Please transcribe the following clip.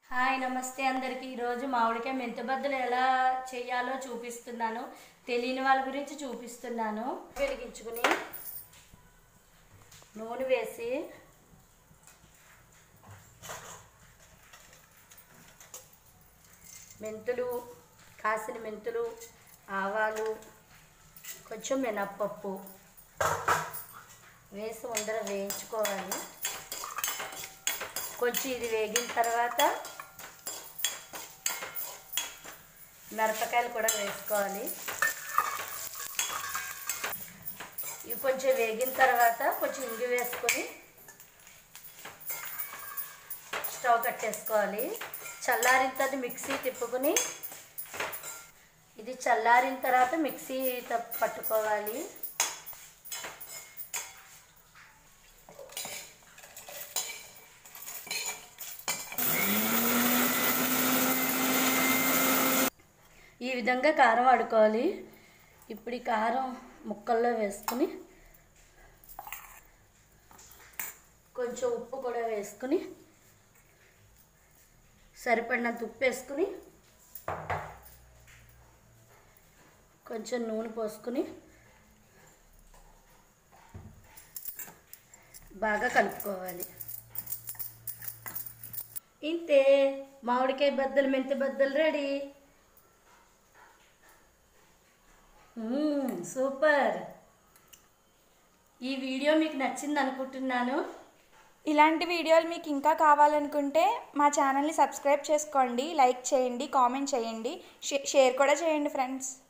hi నమస్తే అందరికీ ఈరోజు మామిడికాయ మెంతిబద్దలు ఎలా చేయాలో చూపిస్తున్నాను తెలియని వాళ్ళ గురించి చూపిస్తున్నాను వెలిగించుకుని నూనె వేసి మెంతులు కాసిన మెంతులు ఆవాలు కొంచెం మినప్పప్పు వేసి ఉండర వేయించుకోవాలి కొంచెం ఇది వేగిన తర్వాత మిరపకాయలు కూడా వేసుకోవాలి ఇవి కొంచెం వేగిన తర్వాత కొంచెం ఇంగి వేసుకొని స్టవ్ కట్టేసుకోవాలి చల్లారిన తర్వాత మిక్సీ తిప్పుకొని ఇది చల్లారిన తర్వాత మిక్సీ త- పట్టుకోవాలి ఈ విధంగా కారం వాడుకోవాలి ఇప్పుడు ఈ కారం ముక్కల్లో వేసుకుని కొంచెం ఉప్పు కూడా వేసుకుని సరిపడినంత ఉప్పు వేసుకుని కొంచెం నూనె పోసుకుని బాగా కలుపుకోవాలి ఇంతే మామిడికాయ బద్దలు మెంతి బద్దలు రెడీ మ్మ్, సూపర్ ఈ వీడియో మీకు నచ్చింది అనుకుంటున్నాను ఇలాంటి వీడియోలు మీకు ఇంకా కావాలనుకుంటే మా ఛానల్ని సబ్స్క్రైబ్ చేసుకోండి లైక్ చేయండి కామెంట్ చేయండి షే- షేర్ కూడా చేయండి ఫ్రెండ్స్